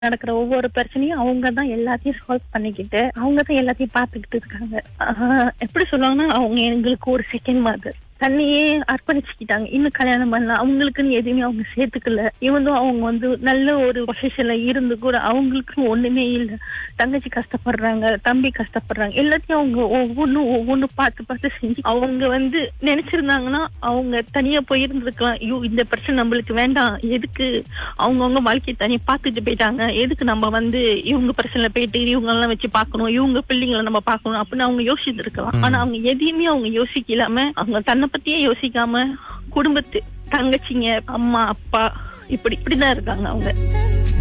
நடக்கிற ஒவ்வொரு பிரச்சனையும் அவங்க தான் எல்லாத்தையும் சால்வ் பண்ணிக்கிட்டு அவங்க தான் எல்லாத்தையும் பார்த்துக்கிட்டு இருக்காங்க ஆஹ் எப்படி சொல்லுவாங்கன்னா அவங்க எங்களுக்கு ஒரு செகண்ட் மாதிரி தன்னையே அர்ப்பணிச்சுக்கிட்டாங்க இன்னும் கல்யாணம் பண்ணலாம் அவங்களுக்குன்னு எதுவுமே அவங்க சேர்த்துக்கல இவந்தும் அவங்க வந்து நல்ல ஒரு பொசிஷன்ல இருந்து கூட அவங்களுக்குன்னு ஒண்ணுமே இல்லை தங்கச்சி கஷ்டப்படுறாங்க தம்பி கஷ்டப்படுறாங்க எல்லாத்தையும் அவங்க ஒவ்வொன்றும் ஒவ்வொன்றும் பார்த்து பார்த்து செஞ்சு அவங்க வந்து நினைச்சிருந்தாங்கன்னா அவங்க தனியா போயிருந்திருக்கலாம் ஐயோ இந்த பிரச்சனை நம்மளுக்கு வேண்டாம் எதுக்கு அவங்கவுங்க வாழ்க்கையை தனியா பார்த்துட்டு போயிட்டாங்க எதுக்கு நம்ம வந்து இவங்க பிரச்சனைல போயிட்டு இவங்க எல்லாம் வச்சு பார்க்கணும் இவங்க பிள்ளைங்களை நம்ம பார்க்கணும் அப்படின்னு அவங்க யோசிச்சு இருக்கலாம் ஆனா அவங்க எதையுமே அவங்க யோசிக்கலாம அவங்க தன்னை பத்தியே யோசிக்காம குடும்பத்து தங்கச்சிங்க அம்மா அப்பா இப்படி இப்படிதான் இருக்காங்க அவங்க